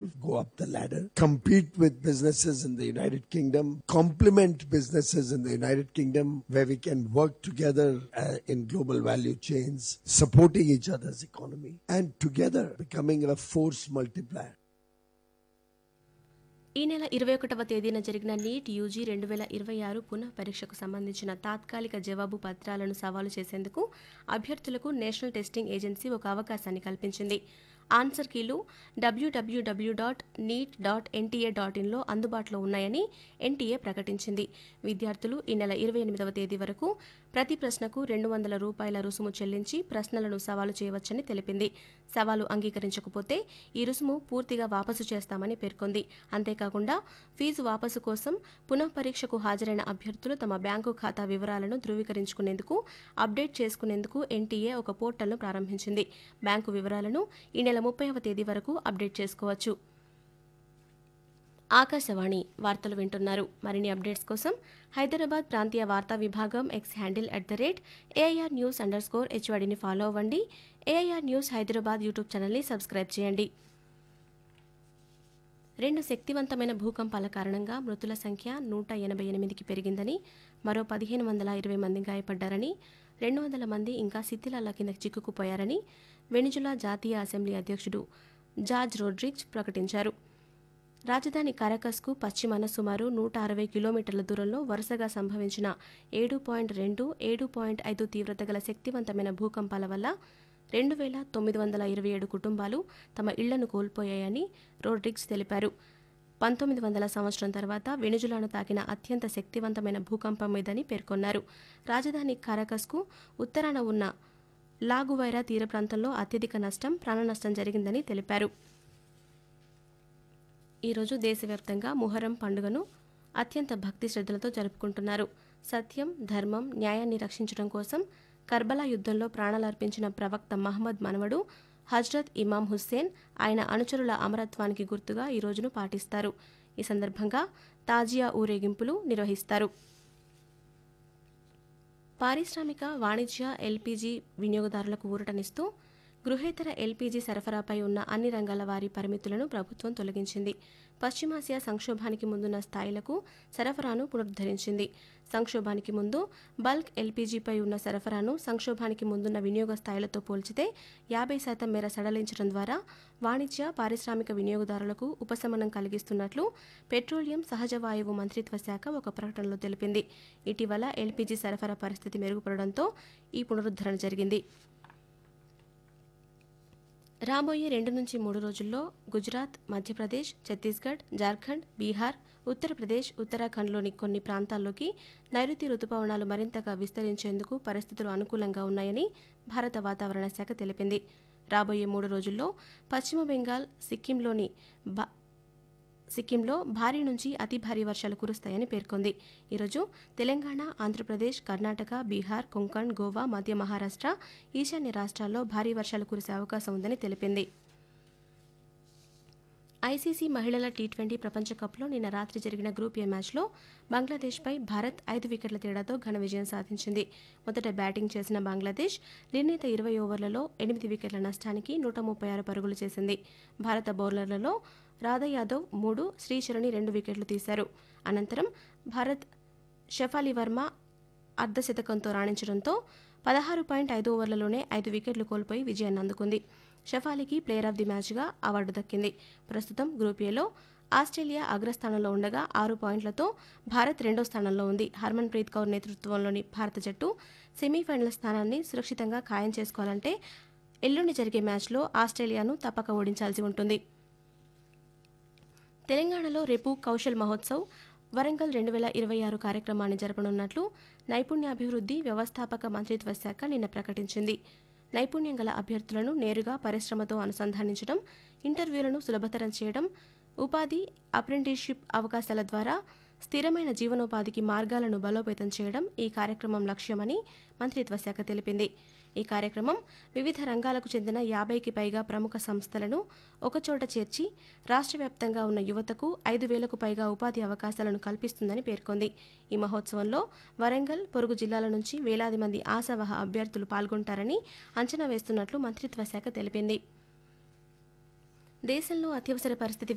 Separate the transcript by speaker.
Speaker 1: go up the ladder, compete with businesses in the United Kingdom, complement businesses in the United Kingdom where we can work together uh, in global value chains, supporting each other's economy, and together becoming a force multiplier.
Speaker 2: ఈ నెల ఇరవై ఒకటవ తేదీన జరిగిన NEET UG రెండు వేల ఇరవై ఆరు పునః పరీక్షకు సంబంధించిన తాత్కాలిక జవాబు పత్రాలను సవాలు చేసేందుకు అభ్యర్థులకు నేషనల్ టెస్టింగ్ ఏజెన్సీ ఒక అవకాశాన్ని కల్పించింది ఆన్సర్ కీలు WWW dot NEET dot NTA dot ఇన్లో అందుబాటులో ఉన్నాయని ఎన్టీఏ ప్రకటించింది విద్యార్థులు ఈ నెల ఇరవై ఎనిమిదవ తేదీ వరకు ప్రతి ప్రశ్నకు రెండు వందల రూపాయల రుసుము చెల్లించి ప్రశ్నలను సవాలు చేయవచ్చని తెలిపింది సవాలు అంగీకరించకపోతే ఈ రుసుము పూర్తిగా వాపసు చేస్తామని పేర్కొంది అంతేకాకుండా ఫీజు వాపసు కోసం పునః పరీక్షకు హాజరైన అభ్యర్థులు తమ బ్యాంకు ఖాతా వివరాలను ధృవీకరించుకునేందుకు అప్డేట్ చేసుకునేందుకు ఎన్టీఏ ఒక పోర్టల్ను ప్రారంభించింది బ్యాంకు వివరాలను ఈ నెల ముప్పైవ తేదీ వరకు అప్డేట్ చేసుకోవచ్చు ఆకాశవాణి వార్తలు వింటున్నారు మరిన్ని అప్డేట్స్ కోసం హైదరాబాద్ ప్రాంతీయ వార్తా విభాగం X handle at the rate AIR news underscore హెచ్వడిని ఫాలో అవ్వండి ఏఐఆర్ న్యూస్ హైదరాబాద్ యూట్యూబ్ ఛానల్ని సబ్స్క్రైబ్ చేయండి రెండు శక్తివంతమైన భూకంపాల కారణంగా మృతుల సంఖ్య నూట ఎనభై ఎనిమిదికి పెరిగిందని మరో పదిహేను వందల ఇరవై మంది గాయపడ్డారని రెండు వందల మంది ఇంకా శిథిలాల కింద చిక్కుకుపోయారని వెనిజులా జాతీయ అసెంబ్లీ అధ్యక్షుడు జార్జ్ రోడ్రిగ్స్ ప్రకటించారు రాజధాని కారకస్కు పశ్చిమాన సుమారు నూట అరవై కిలోమీటర్ల దూరంలో వరుసగా సంభవించిన ఏడు పాయింట్ రెండు ఏడు పాయింట్ ఐదు తీవ్రత గల శక్తివంతమైన భూకంపాల వల్ల రెండు వేల తొమ్మిది వందల ఇరవై ఏడు కుటుంబాలు తమ ఇళ్లను కోల్పోయాయని రోడ్రిగ్స్ తెలిపారు పంతొమ్మిది వందల సంవత్సరం తర్వాత వెనుజులాను తాకిన అత్యంత శక్తివంతమైన భూకంపం ఇదని పేర్కొన్నారు రాజధాని కారకస్కు ఉత్తరాన ఉన్న లాగువైరా తీర ప్రాంతంలో అత్యధిక నష్టం ప్రాణనష్టం జరిగిందని తెలిపారు ఈరోజు దేశవ్యాప్తంగా ముహర్రం పండుగను అత్యంత భక్తి శ్రద్ధలతో జరుపుకుంటున్నారు సత్యం ధర్మం న్యాయాన్ని రక్షించడం కోసం కర్బలా యుద్ధంలో ప్రాణాలర్పించిన ప్రవక్త మహమ్మద్ మనవడు హజ్రత్ ఇమాం హుస్సేన్ ఆయన అనుచరుల అమరత్వానికి గుర్తుగా ఈ రోజును పాటిస్తారు ఈ సందర్భంగా తాజియా ఊరేగింపులు నిర్వహిస్తారు పారిశ్రామిక వాణిజ్య ఎల్పీజీ వినియోగదారులకు ఊరటనిస్తూ గృహేతర ఎల్పీజీ సరఫరాపై ఉన్న అన్ని రంగాల వారి పరిమితులను ప్రభుత్వం తొలగించింది పశ్చిమాసియా సంక్షోభానికి ముందున్న స్థాయిలకు సరఫరాను పునరుద్ధరించింది సంక్షోభానికి ముందు బల్క్ ఎల్పీజీపై ఉన్న సరఫరాను సంక్షోభానికి ముందున్న వినియోగ స్థాయిలతో పోల్చితే యాభై శాతం మేర సడలించడం ద్వారా వాణిజ్య పారిశ్రామిక వినియోగదారులకు ఉపశమనం కలిగిస్తున్నట్లు పెట్రోలియం సహజ వాయువు మంత్రిత్వ శాఖ ఒక ప్రకటనలో తెలిపింది ఇటీవల ఎల్పీజీ సరఫరా పరిస్థితి మెరుగుపడడంతో ఈ పునరుద్ధరణ జరిగింది రాబోయే రెండు నుంచి మూడు రోజుల్లో గుజరాత్ మధ్యప్రదేశ్ ఛత్తీస్గఢ్ జార్ఖండ్ బీహార్ ఉత్తరప్రదేశ్ ఉత్తరాఖండ్లోని కొన్ని ప్రాంతాల్లోకి నైరుతి రుతుపవనాలు మరింతగా విస్తరించేందుకు పరిస్థితులు అనుకూలంగా ఉన్నాయని భారత వాతావరణ శాఖ తెలిపింది రాబోయే మూడు రోజుల్లో పశ్చిమ బెంగాల్ సిక్కింలోని బా సిక్కింలో భారీ నుంచి అతి భారీ వర్షాలు కురుస్తాయని పేర్కొంది ఈరోజు తెలంగాణ ఆంధ్రప్రదేశ్ కర్ణాటక బీహార్ కొంకణ్ గోవా మధ్య మహారాష్ట్ర ఈశాన్య రాష్ట్రాల్లో భారీ వర్షాలు కురిసే అవకాశం ఉందని తెలిపింది ఐసీసీ మహిళల టీ ట్వంటీ ప్రపంచ కప్లో నిన్న రాత్రి జరిగిన గ్రూప్ ఏ మ్యాచ్లో బంగ్లాదేశ్పై భారత్ ఐదు వికెట్ల తేడాతో ఘన విజయం సాధించింది మొదట బ్యాటింగ్ చేసిన బంగ్లాదేశ్ నిర్ణీత ఇరవై ఓవర్లలో ఎనిమిది వికెట్ల నష్టానికి నూట ముప్పై ఆరు పరుగులు చేసింది భారత బౌలర్లలో రాధా యాదవ్ మూడు శ్రీచరణి రెండు వికెట్లు తీశారు అనంతరం భారత్ షెఫాలి వర్మ అర్ధశతకంతో రాణించడంతో పదహారు పాయింట్ ఐదు ఓవర్లలోనే ఐదు వికెట్లు కోల్పోయి విజయాన్ని అందుకుంది షఫాలీకి ప్లేయర్ ఆఫ్ ది మ్యాచ్గా అవార్డు దక్కింది ప్రస్తుతం గ్రూప్ ఏలో ఆస్ట్రేలియా అగ్రస్థానంలో ఉండగా ఆరు పాయింట్లతో భారత్ రెండో స్థానంలో ఉంది హర్మన్ ప్రీత్ కౌర్ నేతృత్వంలోని భారత జట్టు సెమీఫైనల్ స్థానాన్ని సురక్షితంగా ఖాయం చేసుకోవాలంటే ఎల్లుండి జరిగే మ్యాచ్లో ఆస్ట్రేలియాను తప్పక ఓడించాల్సి ఉంటుంది తెలంగాణలో రేపు కౌశల్ మహోత్సవ్ వరంగల్ రెండు వేల ఇరవై ఆరు కార్యక్రమాన్ని జరపనున్నట్లు నైపుణ్యాభివృద్ధి వ్యవస్థాపక మంత్రిత్వ శాఖ నిన్న ప్రకటించింది నైపుణ్యం గల అభ్యర్థులను నేరుగా పరిశ్రమతో అనుసంధానించడం ఇంటర్వ్యూలను సులభతరం చేయడం ఉపాధి అప్రెంటిస్షిప్ అవకాశాల ద్వారా స్థిరమైన జీవనోపాధికి మార్గాలను బలోపేతం చేయడం ఈ కార్యక్రమం లక్ష్యమని మంత్రిత్వ శాఖ తెలిపింది ఈ కార్యక్రమం వివిధ రంగాలకు చెందిన యాభైకి పైగా ప్రముఖ సంస్థలను ఒకచోట చేర్చి రాష్ట్ర వ్యాప్తంగా ఉన్న యువతకు ఐదు వేలకు పైగా ఉపాధి అవకాశాలను కల్పిస్తుందని పేర్కొంది ఈ మహోత్సవంలో వరంగల్ పొరుగు జిల్లాల నుంచి వేలాది మంది ఆశావహ అభ్యర్థులు పాల్గొంటారని అంచనా వేస్తున్నట్లు మంత్రిత్వ శాఖ తెలిపింది దేశంలో అత్యవసర పరిస్థితి